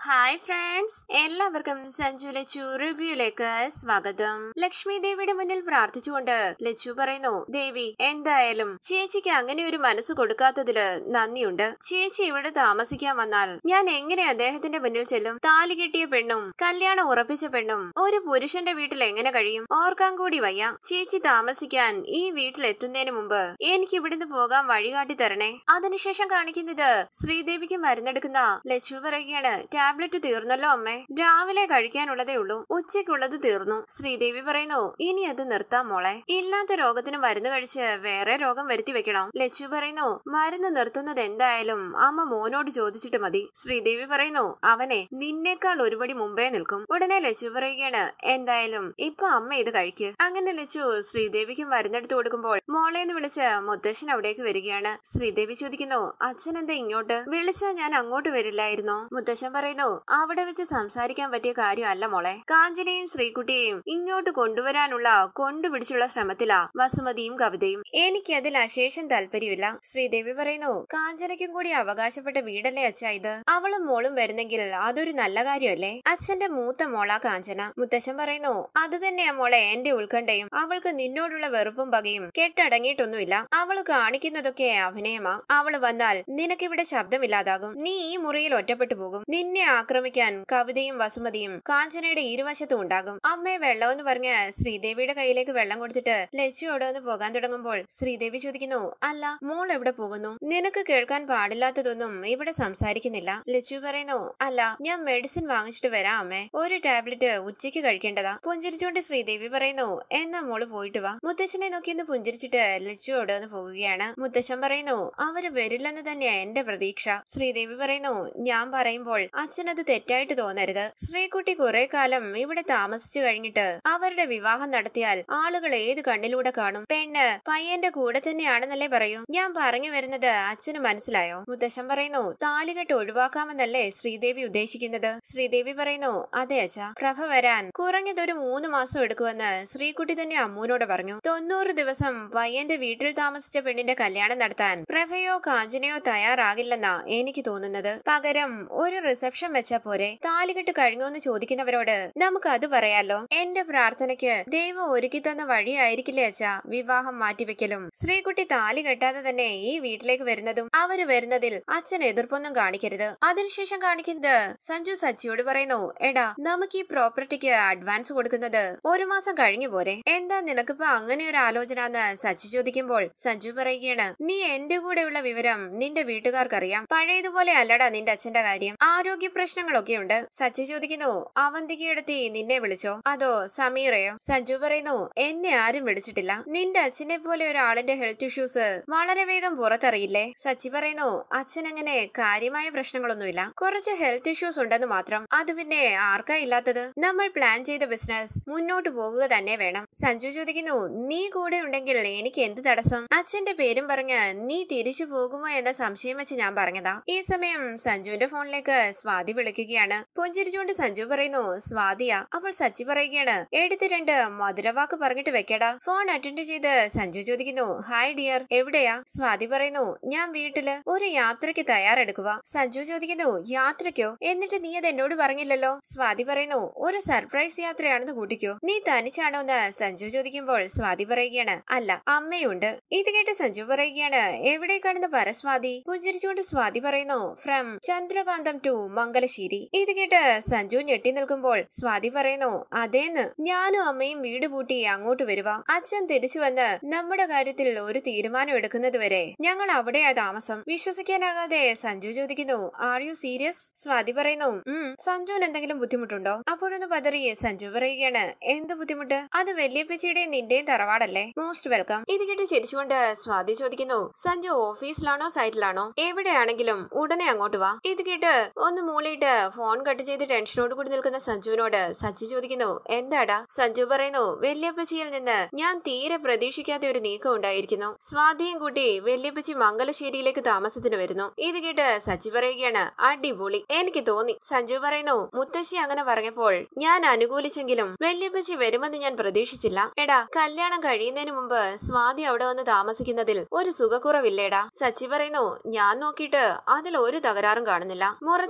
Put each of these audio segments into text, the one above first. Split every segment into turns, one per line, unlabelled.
hi friends എല്ലാവർക്കും സഞ്ജു ലച്ചു റിവ്യൂയിലേക്ക് സ്വാഗതം ലക്ഷ്മി ദേവിയുടെ മുന്നിൽ പ്രാർത്ഥിച്ചുകൊണ്ട് ലച്ചു പറയുന്നു ദേവി എന്തായാലും ചേച്ചിക്ക് അങ്ങനെ ഒരു മനസ്സ് കൊടുക്കാത്തതില് നന്ദിയുണ്ട് ചേച്ചി ഇവിടെ താമസിക്കാൻ വന്നാൽ ഞാൻ എങ്ങനെ അദ്ദേഹത്തിന്റെ മുന്നിൽ ചെല്ലും താലി കെട്ടിയ പെണ്ണും കല്യാണം ഉറപ്പിച്ച പെണ്ണും ഒരു പുരുഷന്റെ വീട്ടിൽ എങ്ങനെ കഴിയും ഓർക്കാൻ കൂടി വയ്യ ചേച്ചി താമസിക്കാൻ ഈ വീട്ടിൽ എത്തുന്നതിന് മുമ്പ് എനിക്ക് ഇവിടുന്ന് പോകാൻ വഴികാട്ടി തരണേ അതിനുശേഷം കാണിക്കുന്നത് ശ്രീദേവിക്ക് മരുന്നെടുക്കുന്ന ലച്ചു പറയുകയാണ് ടാബ്ലറ്റ് തീർന്നല്ലോ അമ്മേ രാവിലെ കഴിക്കാനുള്ളതേ ഉള്ളൂ ഉച്ചയ്ക്കുള്ളത് തീർന്നു ശ്രീദേവി പറയുന്നു ഇനി അത് നിർത്താം മോളെ ഇല്ലാത്ത രോഗത്തിന് മരുന്ന് കഴിച്ച് വേറെ രോഗം വരുത്തി വെക്കണം ലച്ചു പറയുന്നു മരുന്ന് നിർത്തുന്നത് എന്തായാലും അമ്മ മോനോട് ചോദിച്ചിട്ട് മതി ശ്രീദേവി പറയുന്നു അവനെ നിന്നേക്കാൾ ഒരുപടി മുമ്പേ നിൽക്കും ഉടനെ ലച്ചു പറയുകയാണ് എന്തായാലും ഇപ്പൊ അമ്മ ഇത് കഴിക്ക് അങ്ങനെ ലച്ചു ശ്രീദേവിക്ക് മരുന്നെടുത്ത് കൊടുക്കുമ്പോൾ മോളെ എന്ന് വിളിച്ച് മുത്തശ്ശൻ അവിടേക്ക് വരികയാണ് ശ്രീദേവി ചോദിക്കുന്നു അച്ഛൻ എന്താ ഇങ്ങോട്ട് വിളിച്ചാ ഞാൻ അങ്ങോട്ട് വരില്ലായിരുന്നോ മുത്തശ്ശൻ പറയുന്നു അവിടെ വെച്ച് സംസാരിക്കാൻ പറ്റിയ കാര്യമല്ല മോളെ കാഞ്ചനയും ശ്രീകുട്ടിയെയും ഇങ്ങോട്ട് കൊണ്ടുവരാനുള്ള കൊണ്ടുപിടിച്ചുള്ള ശ്രമത്തിലാ വസുമതിയും കവിതയും എനിക്ക് അതിൽ അശേഷം താല്പര്യമില്ല ശ്രീദേവി പറയുന്നു കാഞ്ചനയ്ക്കും കൂടി അവകാശപ്പെട്ട വീടല്ലേ അച്ഛ ഇത് അവളും മോളും വരുന്നെങ്കിൽ അതൊരു നല്ല കാര്യമല്ലേ അച്ഛന്റെ മൂത്ത മോളാ കാഞ്ചന മുത്തശ്ശൻ പറയുന്നു അത് തന്നെയാ മോളെ എന്റെ ഉത്കണ്ഠയും അവൾക്ക് നിന്നോടുള്ള വെറുപ്പും പകയും കെട്ടടങ്ങിയിട്ടൊന്നുമില്ല അവള് കാണിക്കുന്നതൊക്കെ അഭിനയമാ അവള് വന്നാൽ നിനക്കിവിടെ ശബ്ദമില്ലാതാകും നീ ഈ മുറിയിൽ ഒറ്റപ്പെട്ടു പോകും നിന്നെ ആക്രമിക്കാൻ കവിതയും വസുമതിയും കാഞ്ചനയുടെ ഇരുവശത്തും ഉണ്ടാകും അമ്മേ വെള്ളമെന്ന് പറഞ്ഞ് ശ്രീദേവിയുടെ കയ്യിലേക്ക് വെള്ളം കൊടുത്തിട്ട് ലച്ചുയോടെ ഒന്ന് പോകാൻ തുടങ്ങുമ്പോൾ ശ്രീദേവി ചോദിക്കുന്നു അല്ല മോൾ എവിടെ പോകുന്നു നിനക്ക് കേൾക്കാൻ പാടില്ലാത്തതൊന്നും ഇവിടെ സംസാരിക്കുന്നില്ല ലച്ചു പറയുന്നു അല്ല ഞാൻ മെഡിസിൻ വാങ്ങിച്ചിട്ട് വരാം അമ്മേ ഒരു ടാബ്ലറ്റ് ഉച്ചയ്ക്ക് കഴിക്കേണ്ടതാ പുഞ്ചിരിച്ചുകൊണ്ട് ശ്രീദേവി പറയുന്നു എന്നാ മോള് പോയിട്ട് വാ മുത്തശ്ശനെ നോക്കി ഒന്ന് പുഞ്ചിരിച്ചിട്ട് ലച്ചുയോട് ഒന്ന് പോകുകയാണ് മുത്തശ്ശൻ പറയുന്നു അവര് വരില്ലെന്ന് തന്നെയാ എന്റെ പ്രതീക്ഷ ശ്രീദേവി പറയുന്നു ഞാൻ പറയുമ്പോൾ അച്ഛൻ അത് തെറ്റായിട്ട് തോന്നരുത് ശ്രീകുട്ടി കുറെ കാലം ഇവിടെ താമസിച്ചു കഴിഞ്ഞിട്ട് അവരുടെ വിവാഹം നടത്തിയാൽ ആളുകൾ ഏത് കണ്ണിലൂടെ കാണും പെണ്ണ് പയ്യന്റെ കൂടെ തന്നെയാണെന്നല്ലേ പറയൂ ഞാൻ പറഞ്ഞു വരുന്നത് അച്ഛന് മനസ്സിലായോ മുത്തശ്ശൻ പറയുന്നു താലികെട്ട് ഒഴിവാക്കാമെന്നല്ലേ ശ്രീദേവി ഉദ്ദേശിക്കുന്നത് ശ്രീദേവി പറയുന്നു അതെ അച്ഛ പ്രഭ വരാൻ കുറഞ്ഞതൊരു മൂന്ന് മാസം എടുക്കുമെന്ന് ശ്രീകുട്ടി തന്നെ അമ്മൂനോട് പറഞ്ഞു തൊണ്ണൂറ് ദിവസം പയ്യന്റെ വീട്ടിൽ താമസിച്ച പെണ്ണിന്റെ കല്യാണം നടത്താൻ പ്രഭയോ കാഞ്ചനയോ തയ്യാറാകില്ലെന്നാ എനിക്ക് തോന്നുന്നത് പകരം ഒരു റിസപ്ഷൻ വെച്ചാ പോരെ താലികെട്ട് കഴിഞ്ഞോന്ന് ചോദിക്കുന്നവരോട് നമുക്ക് അത് പറയാലോ എന്റെ പ്രാർത്ഥനയ്ക്ക് ദൈവം ഒരുക്കി തന്ന വഴിയായിരിക്കില്ലേ അച്ഛാ വിവാഹം മാറ്റിവെക്കലും ശ്രീകുട്ടി താലി കെട്ടാതെ തന്നെ ഈ വീട്ടിലേക്ക് വരുന്നതും അവര് വരുന്നതിൽ അച്ഛൻ എതിർപ്പൊന്നും കാണിക്കരുത് അതിനുശേഷം കാണിക്കുന്നത് സഞ്ജു സച്ചിയോട് പറയുന്നു എടാ നമുക്ക് ഈ പ്രോപ്പർട്ടിക്ക് അഡ്വാൻസ് കൊടുക്കുന്നത് ഒരു മാസം കഴിഞ്ഞു പോരെ എന്താ നിനക്കിപ്പോ അങ്ങനെ ഒരു ആലോചന എന്ന് സച്ചി ചോദിക്കുമ്പോൾ സഞ്ജു പറയുകയാണ് നീ എന്റെ കൂടെയുള്ള വിവരം നിന്റെ വീട്ടുകാർക്കറിയാം പഴയതുപോലെ അല്ലടാ നിന്റെ അച്ഛന്റെ കാര്യം ആരോഗ്യ പ്രശ്നങ്ങളൊക്കെ ഉണ്ട് സച്ചി ചോദിക്കുന്നു അവന്തികയെടുത്തി നിന്നെ വിളിച്ചോ അതോ സമീറയോ സഞ്ജു പറയുന്നു എന്നെ ആരും വിളിച്ചിട്ടില്ല നിന്റെ അച്ഛനെ പോലെ ഒരാളിന്റെ ഹെൽത്ത് ഇഷ്യൂസ് വളരെ വേഗം പുറത്തറിയില്ലേ സച്ചി പറയുന്നു അച്ഛൻ അങ്ങനെ കാര്യമായ പ്രശ്നങ്ങളൊന്നുമില്ല കുറച്ച് ഹെൽത്ത് ഇഷ്യൂസ് ഉണ്ടെന്ന് മാത്രം അത് പിന്നെ ആർക്കാ ഇല്ലാത്തത് നമ്മൾ പ്ലാൻ ചെയ്ത ബിസിനസ് മുന്നോട്ട് പോകുക തന്നെ വേണം സഞ്ജു ചോദിക്കുന്നു നീ കൂടെ ഉണ്ടെങ്കിൽ എനിക്ക് എന്ത് തടസ്സം അച്ഛന്റെ പേരും പറഞ്ഞ് നീ തിരിച്ചു പോകുമോ എന്ന സംശയം വെച്ച് ഞാൻ പറഞ്ഞതാ ഈ സമയം സഞ്ജുവിന്റെ ഫോണിലേക്ക് സ്വാതി വിളിക്കുകയാണ് പുഞ്ചിരിച്ചുകൊണ്ട് സഞ്ജു പറയുന്നു സ്വാതിയാ അപ്പോൾ സച്ചി പറയുകയാണ് എടുത്ത് രണ്ട് മധുരവാക്ക് പറഞ്ഞിട്ട് വെക്കടാ ഫോൺ അറ്റൻഡ് ചെയ്ത് സഞ്ജു ചോദിക്കുന്നു ഹായ് ഡിയർ എവിടെയാ സ്വാതി പറയുന്നു ഞാൻ വീട്ടില് ഒരു യാത്രയ്ക്ക് തയ്യാറെടുക്കുക സഞ്ജു ചോദിക്കുന്നു യാത്രയ്ക്കോ എന്നിട്ട് നീ അത് എന്നോട് പറഞ്ഞില്ലല്ലോ സ്വാതി പറയുന്നു ഒരു സർപ്രൈസ് യാത്രയാണെന്ന് കൂട്ടിക്കോ നീ തനിച്ചാണോ എന്ന് സഞ്ജു ചോദിക്കുമ്പോൾ സ്വാതി പറയുകയാണ് അല്ല അമ്മയുണ്ട് ഇത് കേട്ട് സഞ്ജു പറയുകയാണ് എവിടേക്കാണെന്ന് പറ സ്വാതി പുഞ്ചിരിച്ചുകൊണ്ട് സ്വാതി പറയുന്നു ഫ്രം ചന്ദ്രകാന്തം ടു മംഗലശ്ശേരി ഇത് കേട്ട് സഞ്ജു ഞെട്ടി നിൽക്കുമ്പോൾ സ്വാതി പറയുന്നു അതേന്ന് ഞാനും അമ്മയും വീട് പൂട്ടി അങ്ങോട്ട് വരുക അച്ഛൻ തിരിച്ചു വന്ന് നമ്മുടെ കാര്യത്തിൽ ഒരു തീരുമാനം എടുക്കുന്നത് വരെ ഞങ്ങൾ അവിടെയാ താമസം വിശ്വസിക്കാനാകാതെ സഞ്ജു ചോദിക്കുന്നു ആർ യു സീരിയസ് സ്വാതി പറയുന്നു ഉം സഞ്ജുവിന് എന്തെങ്കിലും ബുദ്ധിമുട്ടുണ്ടോ അപ്പോഴൊന്ന് പതറി സഞ്ജു പറയുകയാണ് എന്ത് ബുദ്ധിമുട്ട് അത് വല്യപ്പച്ചിയുടെയും നിന്റെയും തറവാടല്ലേ മോസ്റ്റ് വെൽക്കം ഇത് കേട്ട് ചിരിച്ചുകൊണ്ട് സ്വാതി ചോദിക്കുന്നു സഞ്ജു ഓഫീസിലാണോ സൈറ്റിലാണോ എവിടെയാണെങ്കിലും ഉടനെ അങ്ങോട്ട് വാ ഇത് കേട്ട് ഒന്ന് മൂളിയിട്ട് ഫോൺ കട്ട് ചെയ്ത് ടെൻഷനോട് കൂടി നിൽക്കുന്ന സഞ്ജുവിനോട് സച്ചി ചോദിക്കുന്നു എന്താടാ സഞ്ജു പറയുന്നു വല്യപ്പച്ചിയിൽ നിന്ന് ഞാൻ തീരെ പ്രതീക്ഷിക്കാത്ത ഒരു നീക്കം ഉണ്ടായിരിക്കുന്നു സ്വാതിയും കൂട്ടി വല്യപ്പച്ചി മംഗലശ്ശേരിയിലേക്ക് താമസത്തിന് വരുന്നു ഇത് കേട്ട് സച്ചി പറയുകയാണ് അടിപൊളി എനിക്ക് തോന്നി സഞ്ജു പറയുന്നു മുത്തശ്ശി അങ്ങനെ പറഞ്ഞപ്പോൾ ഞാൻ അനുകൂലിച്ചെങ്കിലും വല്യപ്പച്ചി വരുമെന്ന് ഞാൻ പ്രതീക്ഷിച്ചില്ല എടാ കല്യാണം കഴിയുന്നതിന് മുമ്പ് സ്വാതി അവിടെ വന്ന് താമസിക്കുന്നതിൽ ഒരു സുഖക്കുറവില്ലേടാ സച്ചി പറയുന്നു ഞാൻ നോക്കിയിട്ട് അതിൽ ഒരു തകരാറും കാണുന്നില്ല മുറച്ചെറുക്കനും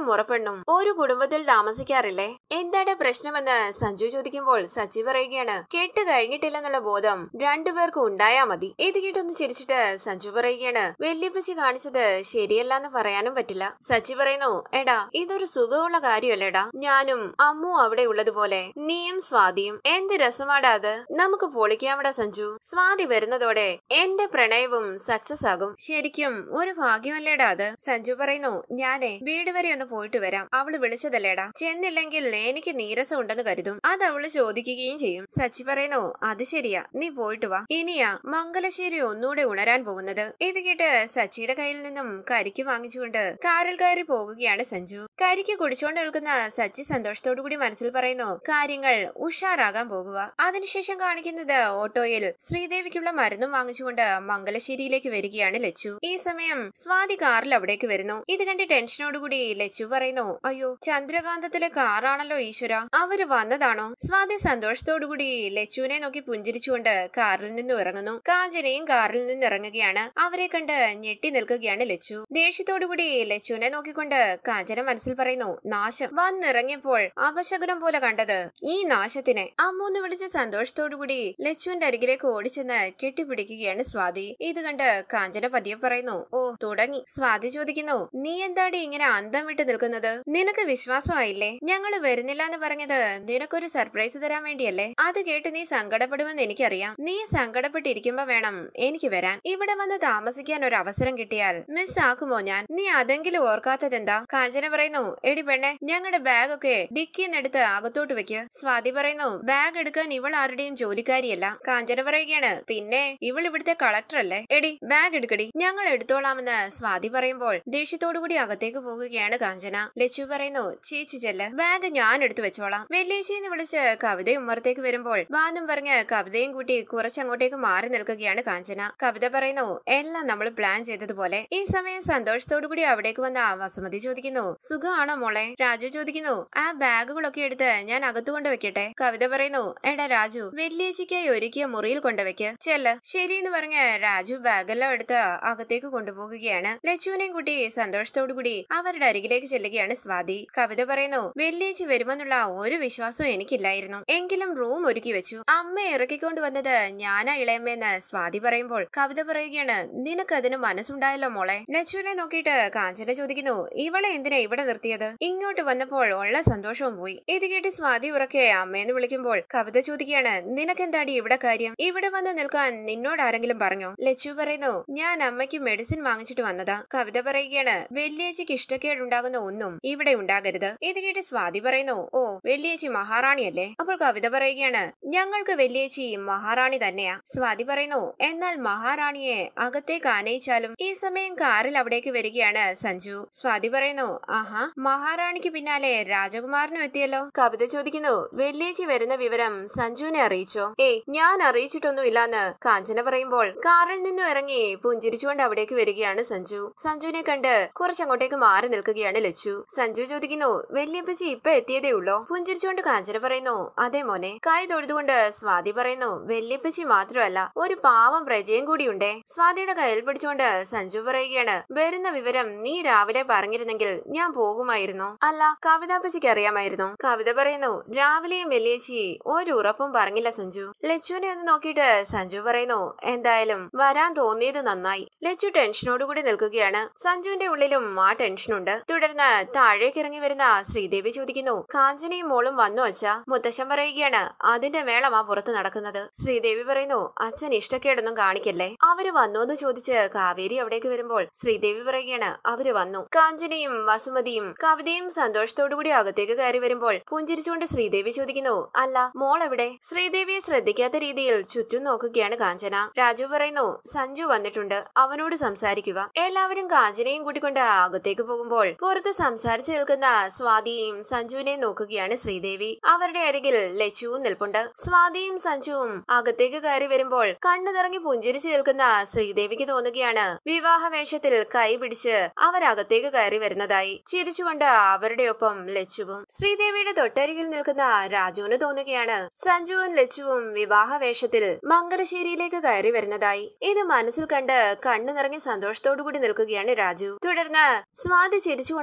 മുറപ്പെണ്ണും ഒരു കുടുംബത്തിൽ താമസിക്കാറില്ലേ എന്താണ് പ്രശ്നമെന്ന് സഞ്ജു ചോദിക്കുമ്പോൾ സച്ചി പറയുകയാണ് കേട്ട് കഴിഞ്ഞിട്ടില്ലെന്നുള്ള ബോധം രണ്ടുപേർക്കും ഉണ്ടായാ മതി ഇത് കേട്ടൊന്ന് ചിരിച്ചിട്ട് സഞ്ജു പറയുകയാണ് വല്യപ്പച്ചി കാണിച്ചത് ശരിയല്ലെന്ന് പറയാനും പറ്റില്ല സച്ചി പറയുന്നു എടാ ഇതൊരു സുഖമുള്ള കാര്യമല്ലേടാ ഞാനും അമ്മു അവിടെ ഉള്ളതുപോലെ നീയും സ്വാതിയും എന്ത് രസമാടാ അത് നമുക്ക് പൊളിക്കാമടാ സഞ്ജു സ്വാതി വരുന്നതോടെ എന്റെ പ്രണയവും സക്സസ് ആകും ശരിക്കും ഒരു ഭാഗ്യമല്ലേടാ അത് സഞ്ജു പറയുന്നു ഞാനേ വീട് വരെ ഒന്ന് പോയിട്ട് വരാം അവള് വിളിച്ചതല്ലേടാ ചെന്നില്ലെങ്കിൽ എനിക്ക് നീരസം ഉണ്ടെന്ന് കരുതും അത് അവള് ചോദിക്കുകയും ചെയ്യും സച്ചി പറയുന്നു അത് ശരിയാ നീ പോയിട്ട് വാ ഇനിയാ മംഗലശ്ശേരി ഒന്നുകൂടെ ഉണരാൻ പോകുന്നത് ഇത് കേട്ട് സച്ചിയുടെ കയ്യിൽ നിന്നും കരിക്ക് വാങ്ങിച്ചുകൊണ്ട് കാറിൽ കയറി പോകുകയാണ് സഞ്ജു കരിക്ക് കുടിച്ചുകൊണ്ട് നിൽക്കുന്ന സച്ചി സന്തോഷത്തോടു കൂടി മനസ്സിൽ പറയുന്നു കാര്യങ്ങൾ ഉഷാറാകാൻ പോകുക അതിനുശേഷം കാണിക്കുന്നത് ഓട്ടോയിൽ ശ്രീദേവിക്കുള്ള മരുന്നും വാങ്ങിച്ചുകൊണ്ട് മംഗലശ്ശേരിയിലേക്ക് വരികയാണ് ലച്ചു ഈ സമയം സ്വാതി കാറിൽ അവിടേക്ക് വരുന്നു ഇത് കണ്ട് ടെൻഷനോടുകൂടി ലച്ചു പറയുന്നു അയ്യോ ചന്ദ്രകാന്തത്തിലെ കാറാണല്ലോ ഈശ്വര അവര് വന്നതാണോ സ്വാതി സന്തോഷത്തോടുകൂടി ലച്ചുവിനെ നോക്കി പുഞ്ചിരിച്ചുകൊണ്ട് കാറിൽ നിന്ന് ഇറങ്ങുന്നു കാഞ്ചനയും കാറിൽ നിന്ന് ഇറങ്ങുകയാണ് അവരെ കണ്ട് ഞെട്ടി നിൽക്കുകയാണ് ലച്ചു ദേഷ്യത്തോടുകൂടി ലച്ചുവിനെ നോക്കിക്കൊണ്ട് കാഞ്ചന മനസ്സിൽ പറയുന്നു നാശം വന്നിറങ്ങിയപ്പോൾ അപശകുനം പോലെ കണ്ടത് ഈ നാശത്തിനെ അമ്മൂന്ന് വിളിച്ച സന്തോഷത്തോടുകൂടി ലച്ചുവിന്റെ അരികിലേക്ക് ഓടിച്ചെന്ന് കെട്ടിപ്പിടിക്കുകയാണ് സ്വാതി ഇത് കണ്ട് കാഞ്ചന പതിയെ പറയുന്നു ഓ തുടങ്ങി സ്വാതി ചോദിക്കുന്നു നീ എന്താടി ഇങ്ങനെ അന്തം വിട്ട് നിൽക്കുന്നത് നിനക്ക് വിശ്വാസമായില്ലേ ഞങ്ങള് വരുന്നില്ല എന്ന് പറഞ്ഞത് നിനക്കൊരു സർപ്രൈസ് തരാൻ വേണ്ടിയല്ലേ അത് കേട്ട് നീ സങ്കടപ്പെടുമെന്ന് എനിക്കറിയാം നീ സങ്കടപ്പെട്ടിരിക്കുമ്പോ വേണം എനിക്ക് വരാൻ ഇവിടെ വന്ന് താമസിക്കാൻ ഒരു അവസരം കിട്ടിയാൽ മിസ് ആക്കുമോ ഞാൻ നീ അതെങ്കിലും ഓർക്കാത്തതെന്താ കാഞ്ചന പറയുന്നു എടി പെണ്ണെ ഞങ്ങളുടെ ബാഗ് ഒക്കെ ഡിക്കിന്നെടുത്ത് അകത്തോട്ട് വെക്ക് സ്വാതി പറയുന്നു ബാഗ് എടുക്കാൻ ഇവൾ ആരുടെയും ജോലിക്കാരിയല്ല കാഞ്ചന പറയുകയാണ് പിന്നെ ഇവൾ ഇവിടുത്തെ കളക്ടർ അല്ലേ എടി ബാഗ് എടുക്കടി ഞങ്ങൾ എടുത്തോളാമെന്ന് സ്വാതി പറയുമ്പോൾ ദേഷ്യത്തോടുകൂടി അകത്തേക്ക് പോകുകയാണ് കാഞ്ചന ലച്ചു പറയുന്നു ചേച്ചി ചെല്ല് ബാഗ് ഞാൻ എടുത്തു വെച്ചോളാം വെല്ലേച്ചിന്ന് വിളിച്ച് കവിത ഉമ്മറത്തേക്ക് വരുമ്പോൾ വാനും പറഞ്ഞ് കവിതയും കൂട്ടി കുറച്ചങ്ങോട്ടേക്ക് മാറി നിൽക്കുകയാണ് കാഞ്ചന കവിത പറയുന്നു എല്ലാം നമ്മൾ പ്ലാൻ ചെയ്തതുപോലെ ഈ സമയം സന്തോഷത്തോടുകൂടി അവിടേക്ക് വന്ന വസുമതി ചോദിക്കുന്നു സുഖമാണോ മോളെ രാജു ചോദിക്കുന്നു ആ ബാഗുകളൊക്കെ എടുത്ത് ഞാൻ അകത്തു കൊണ്ടുവെക്കട്ടെ കവിത പറയുന്നു എടാ രാജു വെല്ലേച്ചിക്കായി ഒരുക്കിയ മുറിയിൽ കൊണ്ടുവെക്ക് ചെല്ല് ശരിയെന്ന് പറഞ്ഞ് രാജു ബാഗെല്ലാം എടുത്ത് അകത്തേക്ക് കൊണ്ടുപോകുകയാണ് ലച്ചുവിനെയും കൂട്ടി സന്തോഷത്തോടുകൂടി അവരുടെ അരികിലേക്ക് ചെല്ലുകയാണ് സ്വാതി കവിത പറയുന്നു വെല്ലേച്ചി വരുമെന്നുള്ള ഒരു വിശ്വാസവും എനിക്കില്ലായിരുന്നു എങ്കിലും റൂം ഒരുക്കി വെച്ചു അമ്മ ഇറക്കിക്കൊണ്ട് വന്നത് ഞാനാ ഇളയമ്മയെന്ന് സ്വാതി പറയുമ്പോൾ കവിത പറയുകയാണ് നിനക്കതിന് മനസ്സുണ്ടായല്ലോ മോളെ ലച്ചുവിനെ നോക്കിയിട്ട് കാഞ്ചന ചോദിക്കുന്നു ഇവളെ എന്തിനാ ഇവിടെ നിർത്തിയത് ഇങ്ങോട്ട് വന്നപ്പോൾ ഉള്ള സന്തോഷവും പോയി ഇത് കേട്ട് സ്വാതി ഉറക്കെ അമ്മയെന്ന് വിളിക്കുമ്പോൾ കവിത ചോദിക്കുകയാണ് നിനക്കെന്താടി ഇവിടെ കാര്യം ഇവിടെ വന്ന് നിൽക്കാൻ നിന്നോട് ആരെങ്കിലും പറഞ്ഞോ ലച്ചു പറയുന്നു ഞാൻ അമ്മയ്ക്ക് മെഡിസിൻ വാങ്ങിച്ചിട്ട് വന്നതാ കവിത പറയുകയാണ് വെല്ലിയേച്ചിക്ക് ഇഷ്ടക്കേടുണ്ടാകുന്ന ഒന്നും ഇവിടെ ഉണ്ടാകരുത് ഇത് കേട്ട് സ്വാതി പറയുന്നു ഓ വെല്ലിയേച്ചി മഹാറാണിയല്ലേ അപ്പോൾ കവിത പറയുകയാണ് ഞങ്ങൾക്ക് വെല്ലിയേച്ചി മഹാറാണി തന്നെയാ സ്വാതി പറയുന്നു എന്നാൽ മഹാറാണിയെ അകത്തേക്ക് ആനയിച്ചാലും ഈ സമയം കാറിൽ അവിടേക്ക് വരികയാണ് സഞ്ജു സ്വാതി പറയുന്നു ആഹാ മഹാറാണിക്ക് പിന്നാലെ രാജകുമാരനും എത്തിയല്ലോ കവിത ചോദിക്കുന്നു വെല്ലിയേച്ചി വരുന്ന വിവരം സഞ്ജുവിനെ അറിയിച്ചോ ഏയ് ഞാൻ അറിയിച്ചിട്ടൊന്നും ഇല്ലാന്ന് കാഞ്ചന പറയുമ്പോൾ കാറിൽ നിന്നും ഇറങ്ങി പുഞ്ചിരിച്ചുകൊണ്ട് അവിടേക്ക് വരികയാണ് സഞ്ജു സഞ്ജുവിനെ കണ്ട് കുറച്ചങ്ങോട്ടേക്ക് മാറി നിൽക്കുകയാണ് ലച്ചു സഞ്ജു ചോദിക്കുന്നു വല്യപ്പച്ചി ഇപ്പൊ എത്തിയതേ ഉള്ളോ പുഞ്ചിരിച്ചുകൊണ്ട് കാഞ്ചന പറയുന്നു അതെ മോനെ കൈ തൊഴുതുകൊണ്ട് സ്വാതി പറയുന്നു വല്യപ്പച്ചി മാത്രമല്ല ഒരു പാവം പ്രജയും കൂടിയുണ്ടേ സ്വാതിയുടെ കയ്യിൽ പിടിച്ചുകൊണ്ട് സഞ്ജു പറയുകയാണ് വരുന്ന വിവരം നീ രാവിലെ പറഞ്ഞിരുന്നെങ്കിൽ ഞാൻ പോകുമായിരുന്നു അല്ല കവിതാപ്പച്ചിക്ക് അറിയാമായിരുന്നു കവിത പറയുന്നു രാവിലെയും വെല്ലേച്ചി ഒരു ഉറപ്പും പറഞ്ഞില്ല സഞ്ജു ലച്ചുവിനെ ഒന്ന് നോക്കിയിട്ട് സഞ്ജു പറയുന്നു എന്തായാലും വരാൻ തോന്നിയത് നന്നായി ലച്ചു ടെൻഷനോടുകൂടി നിൽക്കുകയാണ് സഞ്ജുവിന്റെ ഉള്ളിലും ആ ടെൻഷനുണ്ട് തുടർന്ന് താഴേക്ക് ഇറങ്ങി വരുന്ന ശ്രീദേവി ചോദിക്കുന്നു കാഞ്ചനയും മോളും വന്നു അച്ഛ മുത്തശ്ശൻ പറയുകയാണ് അതിന്റെ മേളമാ പുറത്ത് നടക്കുന്നത് ശ്രീദേവി പറയുന്നു അച്ഛൻ ഇഷ്ടക്കേടൊന്നും കാണിക്കല്ലേ അവര് വന്നു എന്ന് ചോദിച്ച് കാവേരി അവിടേക്ക് വരുമ്പോൾ ശ്രീദേവി പറയുകയാണ് അവര് വന്നു കാഞ്ചനയും വസുമതിയും കവിതയും സന്തോഷത്തോടുകൂടി അകത്തേക്ക് കയറി വരുമ്പോൾ പുഞ്ചിരിച്ചുകൊണ്ട് ശ്രീദേവി ചോദിക്കുന്നു അല്ല മോൾ എവിടെ ശ്രീദേവിയെ ശ്രദ്ധിക്കാത്ത രീതിയിൽ ചുറ്റും നോക്കുകയാണ് കാഞ്ചന രാജു പറയുന്നു സഞ്ജു വന്നിട്ടുണ്ട് അവനോട് സംസാരിക്കുക എല്ലാവരും കാഞ്ചനയും കൂട്ടിക്കൊണ്ട് അകത്തേക്ക് പോകുമ്പോൾ പുറത്ത് സംസാരിച്ചു നിൽക്കുന്ന സ്വാതിയെയും സഞ്ജുവിനെയും നോക്കുകയാണ് ശ്രീദേവി അവരുടെ അരികിൽ ലച്ചുവും നിൽപ്പുണ്ട് സ്വാതിയും സഞ്ജുവും അകത്തേക്ക് കയറി വരുമ്പോൾ കണ്ണു നിറങ്ങി പുഞ്ചിരിച്ചു നിൽക്കുന്ന ശ്രീദേവിക്ക് തോന്നുകയാണ് വിവാഹ വേഷത്തിൽ കൈ പിടിച്ച് അവരകത്തേക്ക് കയറി വരുന്നതായി ചിരിച്ചുകൊണ്ട് അവരുടെ ഒപ്പം ലച്ചുവും ശ്രീദേവിയുടെ തൊട്ടരികിൽ നിൽക്കുന്ന രാജുവിന് തോന്നുകയാണ് സഞ്ജുവും ലച്ചുവും വിവാഹ വേഷത്തിൽ മംഗലശ്ശേരിയിലേക്ക് കയറി വരുന്നതായി ഇത് മനസ്സിൽ കണ്ട് കണ്ണു നിറങ്ങി സന്തോഷത്തോടു കൂടി നിൽക്കുകയാണ് രാജു തുടർന്ന് സ്വാതി ചിരിച്ചുകൊണ്ട്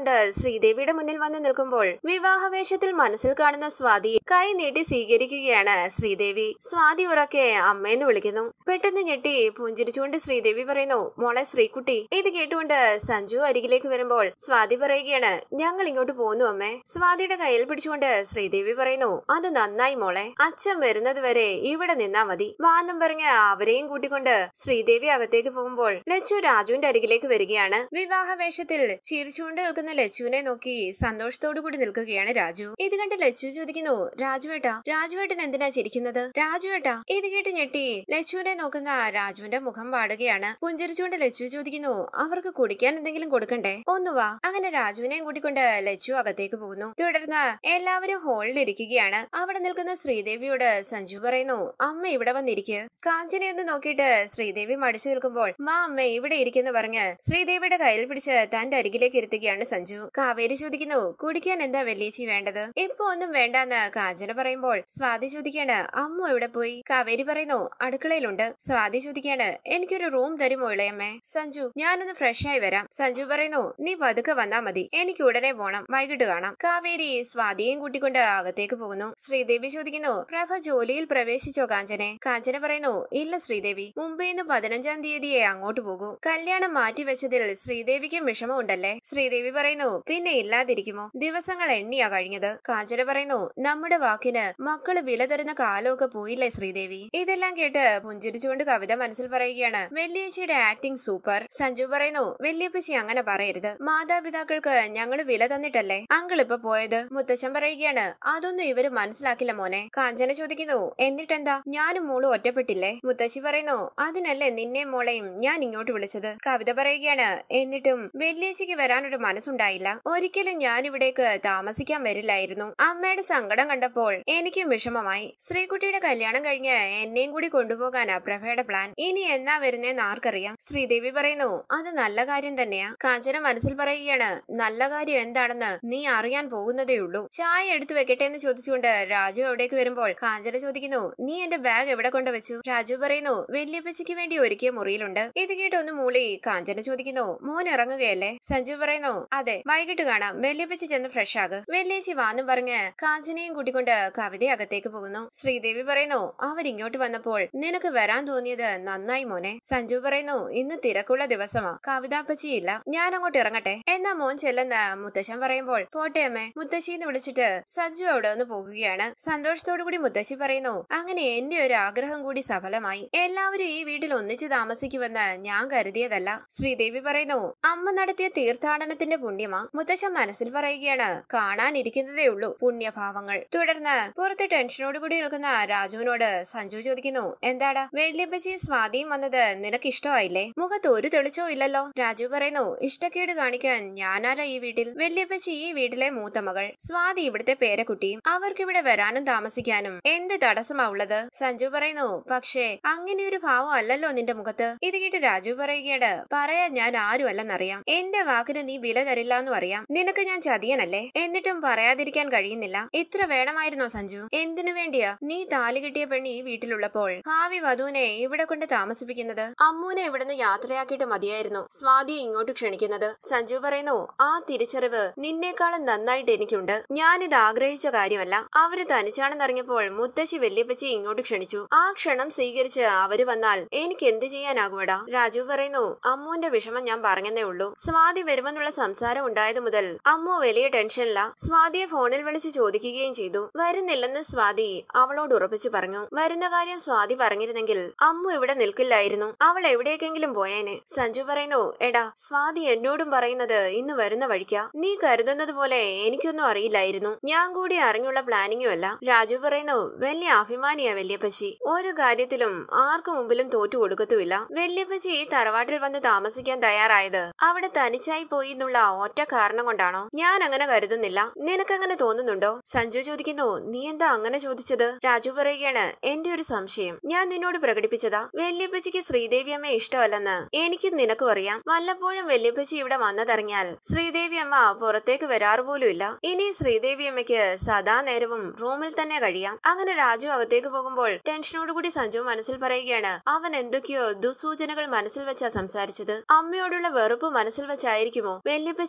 കൊണ്ട് ശ്രീദേവിയുടെ മുന്നിൽ വന്ന് നിൽക്കുമ്പോൾ വിവാഹവേഷത്തിൽ മനസ്സിൽ കാണുന്ന സ്വാതിയെ കൈ നീട്ടി സ്വീകരിക്കുകയാണ് ശ്രീദേവി സ്വാതി ഉറക്കെ അമ്മയെന്ന് വിളിക്കുന്നു പെട്ടെന്ന് ഞെട്ടി പുഞ്ചിരിച്ചുകൊണ്ട് ശ്രീദേവി പറയുന്നു മോളെ ശ്രീകുട്ടി ഇത് കേട്ടുകൊണ്ട് സഞ്ജു അരികിലേക്ക് വരുമ്പോൾ സ്വാതി പറയുകയാണ് ഞങ്ങൾ ഇങ്ങോട്ട് പോന്നു അമ്മേ സ്വാതിയുടെ കയ്യിൽ പിടിച്ചുകൊണ്ട് ശ്രീദേവി പറയുന്നു അത് നന്നായി മോളെ അച്ഛൻ വരുന്നത് വരെ ഇവിടെ നിന്നാ മതി വാന്നും പറഞ്ഞ് അവരെയും കൂട്ടിക്കൊണ്ട് ശ്രീദേവി അകത്തേക്ക് പോകുമ്പോൾ ലച്ചു രാജുവിന്റെ അരികിലേക്ക് വരികയാണ് വിവാഹ വേഷത്തിൽ ചിരിച്ചുകൊണ്ട് നിൽക്കുന്ന ലച്ചുവിനെ നോക്കി സന്തോഷത്തോടു കൂടി നിൽക്കുകയാണ് രാജു ഇത് കണ്ട് ലച്ചു ചോദിക്കുന്നു രാജുവേട്ടാ രാജുവേട്ടൻ എന്തിനാ ചിരിക്കുന്നത് രാജുവേട്ടാ ഇത് കേട്ട് ഞെട്ടി ലച്ചുവിനെ നോക്കുന്ന രാജുവിന്റെ മുഖം പാടുകയാണ് പുഞ്ചിരിച്ചുകൊണ്ട് ലച്ചു ചോദിക്കുന്നു അവർക്ക് കുടിക്കാൻ എന്തെങ്കിലും കൊടുക്കണ്ടേ ഒന്നു വാ അങ്ങനെ രാജുവിനെയും കൂട്ടിക്കൊണ്ട് ലച്ചു അകത്തേക്ക് പോകുന്നു തുടർന്ന് എല്ലാവരും ഹാളിൽ ഇരിക്കുകയാണ് അവിടെ നിൽക്കുന്ന ശ്രീദേവിയോട് സഞ്ജു പറയുന്നു അമ്മ ഇവിടെ വന്നിരിക്കുക കാഞ്ചനെ ഒന്ന് നോക്കിയിട്ട് ശ്രീദേവി മടിച്ചു നിൽക്കുമ്പോൾ മാ അമ്മ ഇവിടെ ഇരിക്കുന്നു പറഞ്ഞ് ശ്രീദേവിയുടെ കയ്യിൽ പിടിച്ച് തന്റെ അരികിലേക്ക് ഇരുത്തുകയാണ് സഞ്ജു കാവേരി ചോദിക്കുന്നു കുടിക്കാൻ എന്താ വെല്ലേച്ചി വേണ്ടത് ഇപ്പൊ ഒന്നും വേണ്ടെന്ന് കാഞ്ചന പറയുമ്പോൾ സ്വാതി ചോദിക്കാണ് അമ്മ എവിടെ പോയി കാവേരി പറയുന്നു അടുക്കളയിലുണ്ട് സ്വാതി ചോദിക്കാണ് എനിക്കൊരു റൂം തരുമോ ഇളയമ്മേ സഞ്ജു ഞാനൊന്ന് ഫ്രഷ് ആയി വരാം സഞ്ജു പറയുന്നു നീ പതുക്കെ വന്നാ മതി എനിക്ക് ഉടനെ പോണം വൈകിട്ട് കാണാം കാവേരി സ്വാതിയെയും കൂട്ടിക്കൊണ്ട് അകത്തേക്ക് പോകുന്നു ശ്രീദേവി ചോദിക്കുന്നു പ്രഭ ജോലിയിൽ പ്രവേശിച്ചോ കാഞ്ചനെ കാഞ്ചന പറയുന്നു ഇല്ല ശ്രീദേവി മുംബൈയിൽ നിന്ന് പതിനഞ്ചാം തീയതിയെ അങ്ങോട്ട് പോകൂ കല്യാണം മാറ്റിവെച്ചതിൽ ശ്രീദേവിക്കും വിഷമമുണ്ടല്ലേ ശ്രീദേവി പറയുന്നു പിന്നെ ഇല്ലാതിരിക്കുമോ ദിവസങ്ങൾ എണ്ണിയാ കഴിഞ്ഞത് കാഞ്ചന പറയുന്നു നമ്മുടെ വാക്കിന് മക്കള് വില തരുന്ന കാലമൊക്കെ പോയില്ലേ ശ്രീദേവി ഇതെല്ലാം കേട്ട് പുഞ്ചിരിച്ചുകൊണ്ട് കവിത മനസ്സിൽ പറയുകയാണ് വെള്ളിയച്ചിയുടെ ആക്ടിംഗ് സൂപ്പർ സഞ്ജു പറയുന്നു വെള്ളിയപ്പച്ചി അങ്ങനെ പറയരുത് മാതാപിതാക്കൾക്ക് ഞങ്ങൾ വില തന്നിട്ടല്ലേ അങ്കിൾ ഇപ്പൊ പോയത് മുത്തശ്ശൻ പറയുകയാണ് അതൊന്നും ഇവര് മനസ്സിലാക്കില്ല മോനെ കാഞ്ചന ചോദിക്കുന്നു എന്നിട്ടെന്താ ഞാനും മോളും ഒറ്റപ്പെട്ടില്ലേ മുത്തശ്ശി പറയുന്നു അതിനല്ലേ നിന്നെ മോളെയും ഞാൻ ഇങ്ങോട്ട് വിളിച്ചത് കവിത പറയുകയാണ് എന്നിട്ടും വെള്ളിയച്ചിക്ക് വരാനൊരു മനസ്സുണ്ടായില്ല ഒരിക്കലും ഞാൻ ഇവിടേക്ക് താമസിക്കാൻ വരില്ലായിരുന്നു അമ്മയുടെ സങ്കടം കണ്ടപ്പോൾ എനിക്കും വിഷമമായി ശ്രീകുട്ടിയുടെ കല്യാണം കഴിഞ്ഞ് എന്നെയും കൂടി കൊണ്ടുപോകാനാ പ്രഭയുടെ പ്ലാൻ ഇനി എന്നാ വരുന്നേന്ന് ആർക്കറിയാം ശ്രീദേവി പറയുന്നു അത് നല്ല കാര്യം തന്നെയാ കാഞ്ചന മനസ്സിൽ പറയുകയാണ് നല്ല കാര്യം എന്താണെന്ന് നീ അറിയാൻ പോകുന്നതേ ഉള്ളൂ ചായ എടുത്തു വെക്കട്ടെ എന്ന് ചോദിച്ചുകൊണ്ട് രാജു അവിടേക്ക് വരുമ്പോൾ കാഞ്ചന ചോദിക്കുന്നു നീ എന്റെ ബാഗ് എവിടെ കൊണ്ടുവച്ചു രാജു പറയുന്നു വല്യപ്പച്ചയ്ക്ക് വേണ്ടി ഒരുക്കിയ മുറിയിലുണ്ട് ഇത് കേട്ട് ഒന്ന് മൂളി കാഞ്ചന ചോദിക്കുന്നു മോൻ ഇറങ്ങുകയല്ലേ സഞ്ജു പറയുന്നു അതെ വൈകിട്ട് കാണാം വല്യപ്പച്ചി ചെന്ന് ഫ്രഷ് ആക് വെല്ലേച്ചി വാന്നും പറഞ്ഞ് കാഞ്ചനയും കൂട്ടിക്കൊണ്ട് കവിത അകത്തേക്ക് പോകുന്നു ശ്രീദേവി പറയുന്നു അവരിങ്ങോട്ട് വന്നപ്പോൾ നിനക്ക് വരാൻ തോന്നിയത് നന്നായി മോനെ സഞ്ജു പറയുന്നു ഇന്ന് തിരക്കുള്ള ദിവസമാ കവിതാപ്പച്ചിയില്ല ഞാൻ അങ്ങോട്ട് ഇറങ്ങട്ടെ എന്നാ മോൻ ചെല്ലുന്ന മുത്തശ്ശൻ പറയുമ്പോൾ പോട്ടെ അമ്മേ മുത്തശ്ശിന്ന് വിളിച്ചിട്ട് സഞ്ജു അവിടെ ഒന്ന് പോകുകയാണ് സന്തോഷത്തോടു കൂടി മുത്തശ്ശി പറയുന്നു അങ്ങനെ എന്റെ ഒരു ആഗ്രഹം കൂടി സഫലമായി എല്ലാവരും ഈ വീട്ടിൽ ഒന്നിച്ചു താമസിക്കുമെന്ന് ഞാൻ കരുതിയതല്ല ശ്രീദേവി പറയുന്നു അമ്മ നടത്തിയ തീർത്ഥാടനത്തിന്റെ പുണ്യമാ മുത്തശ്ശൻ മനസ്സിൽ പറയുകയാണ് കാണാനിരിക്കുന്നതേ ഉള്ളൂ പുണ്യഭാവങ്ങൾ തുടർന്ന് പുറത്ത് ടെൻഷനോട് കൂടി നിൽക്കുന്ന രാജുവിനോട് സഞ്ജു ചോദിക്കുന്നു എന്താടാ വല്യപ്പച്ചി സ്വാതിയും വന്നത് നിനക്ക് ഇഷ്ടമായില്ലേ മുഖത്ത് ഒരു തെളിച്ചോ ഇല്ലല്ലോ രാജു പറയുന്നു ഇഷ്ടക്കേട് കാണിക്കാൻ ഞാനാരാ ഈ വീട്ടിൽ വല്യപ്പച്ചി ഈ വീട്ടിലെ മൂത്ത മകൾ സ്വാതി ഇവിടുത്തെ പേരക്കുട്ടിയും അവർക്കിവിടെ വരാനും താമസിക്കാനും എന്ത് തടസ്സമാ ഉള്ളത് സഞ്ജു പറയുന്നു പക്ഷേ അങ്ങനെ ഒരു ഭാവം അല്ലല്ലോ നിന്റെ മുഖത്ത് ഇത് കേട്ട് രാജു പറയുകയാണ് പറയാൻ ഞാൻ ആരും അല്ലെന്നറിയാം എന്റെ വാക്കിന് നീ വില തരില്ല എന്നും അറിയാം നിനക്ക് ഞാൻ ചതിയനല്ലേ എന്നിട്ടും പറയാതിരിക്കാൻ കഴിയുന്നില്ല ഇത്ര വേണമായിരുന്നോ സഞ്ജു എന്തിനു വേണ്ടിയാ നീ താലി കിട്ടിയ പെണ്ണ് ഈ വീട്ടിലുള്ളപ്പോൾ ഭാവി വധുവിനെ ഇവിടെ കൊണ്ട് താമസിപ്പിക്കുന്നത് അമ്മൂനെ ഇവിടുന്ന് യാത്രയാക്കിയിട്ട് മതിയായിരുന്നു സ്വാതിയെ ഇങ്ങോട്ട് ക്ഷണിക്കുന്നത് സഞ്ജു പറയുന്നു ആ തിരിച്ചറിവ് നിന്നേക്കാളും നന്നായിട്ട് എനിക്കുണ്ട് ഞാനിത് ആഗ്രഹിച്ച കാര്യമല്ല അവര് തനിച്ചാണെന്നറിഞ്ഞപ്പോൾ മുത്തശ്ശി വല്യപ്പച്ചി ഇങ്ങോട്ട് ക്ഷണിച്ചു ആ ക്ഷണം സ്വീകരിച്ച് അവര് വന്നാൽ എനിക്ക് എന്ത് ചെയ്യാനാകുമടാ രാജു പറയുന്നു അമ്മുവിന്റെ വിഷമം ഞാൻ പറഞ്ഞെന്നേ ഉള്ളൂ സ്വാതി വരുമെന്നുള്ള സംസാരം ഉണ്ടായത് മുതൽ അമ്മു വലിയ ടെൻഷനില്ല സ്വാതിയെ ഫോണിൽ വിളിച്ച് ചോദിക്കുകയും ചെയ്തു വരുന്നില്ലെന്ന് സ്വാതി അവളോട് ഉറപ്പിച്ചു പറഞ്ഞു വരുന്ന കാര്യം സ്വാതി പറഞ്ഞിരുന്നെങ്കിൽ അമ്മു ഇവിടെ നിൽക്കില്ലായിരുന്നു അവൾ എവിടേക്കെങ്കിലും പോയേനെ സഞ്ജു പറയുന്നു എടാ സ്വാതി എന്നോടും പറയുന്നത് ഇന്ന് വരുന്ന വഴിക്കാ നീ കരുതുന്നത് പോലെ എനിക്കൊന്നും അറിയില്ലായിരുന്നു ഞാൻ കൂടി അറിഞ്ഞുള്ള പ്ലാനിങ്ങും അല്ല രാജു പറയുന്നു വലിയ അഭിമാനിയാ വല്യപ്പച്ചി ഒരു കാര്യത്തിലും ആർക്കു മുമ്പിലും തോറ്റു കൊടുക്കത്തുമില്ല വല്യപ്പച്ചി ഈ തറവാട്ടിൽ വന്ന് താമസിക്കാൻ തയ്യാറായത് അവിടെ തനിച്ചായി പോയി എന്നുള്ള ഒറ്റ കാരണം കൊണ്ടാണോ ഞാൻ അങ്ങനെ കരുതുന്നില്ല നിനക്കങ്ങനെ തോന്നുന്നുണ്ടോ സഞ്ജു ചോദിക്കുന്നു നീ എന്താ അങ്ങനെ ചോദിച്ചത് രാജു പറയുകയാണ് എന്റെ ഒരു സംശയം ഞാൻ നിന്നോട് പ്രകടിപ്പിച്ചതാ വല്യപ്പച്ചിക്ക് ശ്രീദേവി അമ്മയെ ഇഷ്ടമല്ലെന്ന് എനിക്കും നിനക്കും അറിയാം വല്ലപ്പോഴും വല്യപ്പച്ചി ഇവിടെ വന്നതറിഞ്ഞാൽ ശ്രീദേവി അമ്മ പുറത്തേക്ക് വരാറ് പോലും ഇല്ല ഇനി ശ്രീദേവി അമ്മയ്ക്ക് സദാ നേരവും റൂമിൽ തന്നെ കഴിയാം അങ്ങനെ രാജു അകത്തേക്ക് പോകുമ്പോൾ ടെൻഷനോടുകൂടി സഞ്ജു മനസ്സിൽ പറയുകയാണ് അവൻ എന്തൊക്കെയോ ദുസൂചനകൾ മനസ്സിൽ വെച്ചാ സംസാരിച്ചത് അമ്മയോടുള്ള വെറുപ്പ് മനസ്സിൽ വെച്ചായിരിക്കുമോ വല്യപ്പച്ചി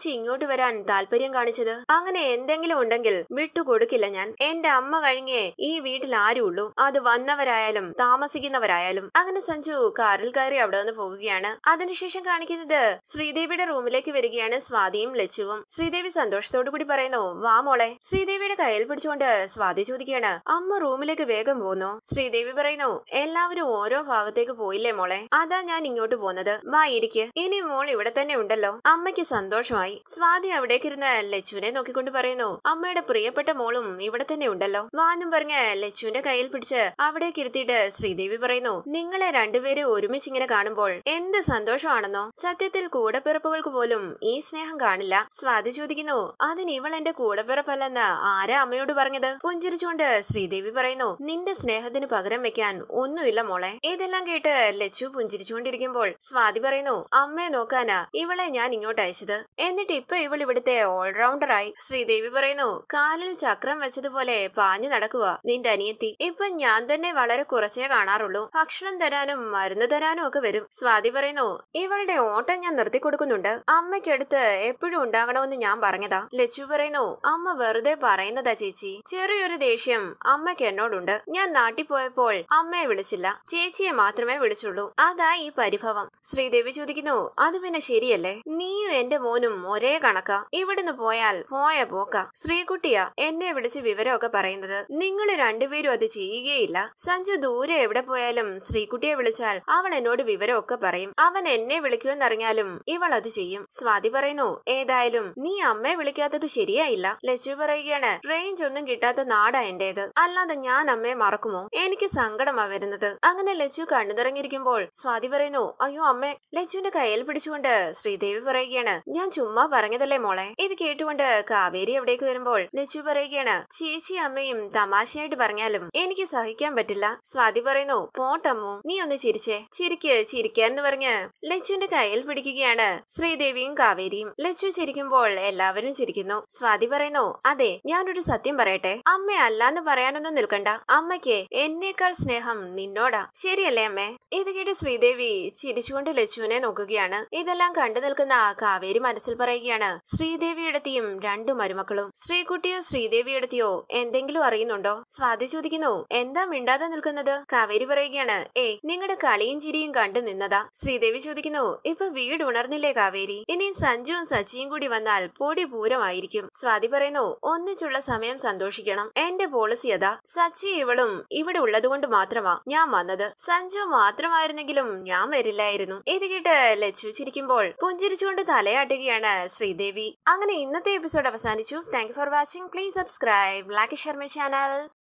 ചേച്ചി ഇങ്ങോട്ട് വരാൻ താല്പര്യം കാണിച്ചത് അങ്ങനെ എന്തെങ്കിലും ഉണ്ടെങ്കിൽ വിട്ടുകൊടുക്കില്ല ഞാൻ എന്റെ അമ്മ കഴിഞ്ഞേ ഈ വീട്ടിൽ ആരുള്ളൂ അത് വന്നവരായാലും താമസിക്കുന്നവരായാലും അങ്ങനെ സഞ്ജു കാറിൽ കയറി അവിടെ നിന്ന് പോകുകയാണ് അതിനുശേഷം കാണിക്കുന്നത് ശ്രീദേവിയുടെ റൂമിലേക്ക് വരികയാണ് സ്വാതിയും ലച്ചുവും ശ്രീദേവി സന്തോഷത്തോടു കൂടി പറയുന്നു വാ മോളെ ശ്രീദേവിയുടെ കയ്യിൽ പിടിച്ചുകൊണ്ട് സ്വാതി ചോദിക്കുകയാണ് അമ്മ റൂമിലേക്ക് വേഗം പോന്നു ശ്രീദേവി പറയുന്നു എല്ലാവരും ഓരോ ഭാഗത്തേക്ക് പോയില്ലേ മോളെ അതാ ഞാൻ ഇങ്ങോട്ട് പോന്നത് വാ ഇരിക്ക് ഇനി മോൾ ഇവിടെ തന്നെ ഉണ്ടല്ലോ അമ്മയ്ക്ക് സന്തോഷമായി സ്വാതി അവിടേക്ക് ഇരുന്ന് ലച്ചുവിനെ നോക്കിക്കൊണ്ട് പറയുന്നു അമ്മയുടെ പ്രിയപ്പെട്ട മോളും ഇവിടെ തന്നെ ഉണ്ടല്ലോ വാന്നും പറഞ്ഞ് ലച്ചുവിന്റെ കയ്യിൽ പിടിച്ച് അവിടേക്ക് ഇരുത്തിയിട്ട് ശ്രീദേവി പറയുന്നു നിങ്ങളെ രണ്ടുപേരെ ഒരുമിച്ച് ഇങ്ങനെ കാണുമ്പോൾ എന്ത് സന്തോഷമാണെന്നോ സത്യത്തിൽ കൂടപ്പിറപ്പുകൾക്ക് പോലും ഈ സ്നേഹം കാണില്ല സ്വാതി ചോദിക്കുന്നു അതിന് ഇവൾ എന്റെ കൂടപ്പിറപ്പല്ലെന്ന് ആരാ അമ്മയോട് പറഞ്ഞത് പുഞ്ചിരിച്ചുകൊണ്ട് ശ്രീദേവി പറയുന്നു നിന്റെ സ്നേഹത്തിന് പകരം വെക്കാൻ ഒന്നുമില്ല മോളെ ഇതെല്ലാം കേട്ട് ലച്ചു പുഞ്ചിരിച്ചുകൊണ്ടിരിക്കുമ്പോൾ സ്വാതി പറയുന്നു അമ്മയെ നോക്കാനാ ഇവളെ ഞാൻ ഇങ്ങോട്ട് അയച്ചത് എന്നിട്ട് ഇപ്പൊ ഇവൾ ഇവിടുത്തെ ഓൾറൗണ്ടറായി ശ്രീദേവി പറയുന്നു കാലിൽ ചക്രം വെച്ചതുപോലെ പാഞ്ഞു നടക്കുക നിന്റെ അനിയത്തി ഇപ്പൊ ഞാൻ തന്നെ വളരെ കുറച്ചേ കാണാറുള്ളൂ ഭക്ഷണം തരാനും മരുന്ന് തരാനും ഒക്കെ വരും സ്വാതി പറയുന്നു ഇവളുടെ ഓട്ടം ഞാൻ നിർത്തി കൊടുക്കുന്നുണ്ട് അമ്മയ്ക്കടുത്ത് എപ്പോഴും ഉണ്ടാകണമെന്ന് ഞാൻ പറഞ്ഞതാ ലച്ചു പറയുന്നു അമ്മ വെറുതെ പറയുന്നതാ ചേച്ചി ചെറിയൊരു ദേഷ്യം അമ്മയ്ക്ക് എന്നോടുണ്ട് ഞാൻ നാട്ടിൽ പോയപ്പോൾ അമ്മയെ വിളിച്ചില്ല ചേച്ചിയെ മാത്രമേ വിളിച്ചുള്ളൂ അതാ ഈ പരിഭവം ശ്രീദേവി ചോദിക്കുന്നു അത് പിന്നെ ശരിയല്ലേ നീയും എന്റെ മോനും ഒരേ കണക്കാ ഇവിടുന്ന് പോയാൽ പോയ പോക്ക ശ്രീകുട്ടിയാ എന്നെ വിളിച്ച് വിവരമൊക്കെ പറയുന്നത് നിങ്ങൾ രണ്ടുപേരും അത് ചെയ്യുകയില്ല സഞ്ജു ദൂരെ എവിടെ പോയാലും ശ്രീകുട്ടിയെ വിളിച്ചാൽ അവൾ എന്നോട് വിവരമൊക്കെ പറയും അവൻ എന്നെ വിളിക്കുമെന്നറിഞ്ഞാലും ഇവൾ അത് ചെയ്യും സ്വാതി പറയുന്നു ഏതായാലും നീ അമ്മയെ വിളിക്കാത്തത് ശരിയായില്ല ലച്ചു പറയുകയാണ് റേഞ്ച് ഒന്നും കിട്ടാത്ത നാടാ എന്റേത് അല്ലാതെ ഞാൻ അമ്മയെ മറക്കുമോ എനിക്ക് സങ്കടമാ വരുന്നത് അങ്ങനെ ലച്ചു കണ്ണു നിറങ്ങിയിരിക്കുമ്പോൾ സ്വാതി പറയുന്നു അയ്യോ അമ്മേ ലച്ചുവിന്റെ കയ്യിൽ പിടിച്ചുകൊണ്ട് ശ്രീദേവി പറയുകയാണ് ഞാൻ ചുമ്മാ പറഞ്ഞതല്ലേ മോളെ ഇത് കേട്ടുകൊണ്ട് കാവേരി എവിടേക്ക് വരുമ്പോൾ ലച്ചു പറയുകയാണ് ചേച്ചി അമ്മയും തമാശയായിട്ട് പറഞ്ഞാലും എനിക്ക് സഹിക്കാൻ പറ്റില്ല സ്വാതി പറയുന്നു പോട്ടമ്മു നീ ഒന്ന് ചിരിച്ചേ ചിരിക്ക് ചിരിക്കാന്ന് പറഞ്ഞ് ലച്ചുവിന്റെ കയ്യിൽ പിടിക്കുകയാണ് ശ്രീദേവിയും കാവേരിയും ലച്ചു ചിരിക്കുമ്പോൾ എല്ലാവരും ചിരിക്കുന്നു സ്വാതി പറയുന്നു അതെ ഞാനൊരു സത്യം പറയട്ടെ അമ്മ അല്ലാന്ന് പറയാനൊന്നും നിൽക്കണ്ട അമ്മയ്ക്ക് എന്നേക്കാൾ സ്നേഹം നിന്നോടാ ശരിയല്ലേ അമ്മേ ഇത് കേട്ട് ശ്രീദേവി ചിരിച്ചുകൊണ്ട് ലച്ചുവിനെ നോക്കുകയാണ് ഇതെല്ലാം കണ്ടു നിൽക്കുന്ന കാവേരി മനസ്സിൽ പറയുകയാണ് ശ്രീദേവിയെടുത്തിയും രണ്ടു മരുമക്കളും ശ്രീകുട്ടിയോ ശ്രീദേവിയെടുത്തിയോ എന്തെങ്കിലും അറിയുന്നുണ്ടോ സ്വാതി ചോദിക്കുന്നു എന്താ മിണ്ടാതെ നിൽക്കുന്നത് കാവേരി പറയുകയാണ് ഏയ് നിങ്ങളുടെ കളിയും ചിരിയും കണ്ടു നിന്നതാ ശ്രീദേവി ചോദിക്കുന്നു ഇപ്പൊ വീട് ഉണർന്നില്ലേ കാവേരി ഇനി സഞ്ജുവും സച്ചിയും കൂടി വന്നാൽ പൊടി പൂരമായിരിക്കും സ്വാതി പറയുന്നു ഒന്നിച്ചുള്ള സമയം സന്തോഷിക്കണം എന്റെ പോളിസി അതാ സച്ചി ഇവളും ഇവിടെ ഉള്ളതുകൊണ്ട് മാത്രമാ ഞാൻ വന്നത് സഞ്ജു മാത്രമായിരുന്നെങ്കിലും ഞാൻ വരില്ലായിരുന്നു ഇത് കേട്ട് ലച്ചു ചിരിക്കുമ്പോൾ പുഞ്ചിരിച്ചുകൊണ്ട് തലയാട്ടുകയാണ് ശ്രീദേവി അങ്ങനെ ഇന്നത്തെ എപ്പിസോഡ് അവസാനിച്ചു thank for watching please subscribe like share my channel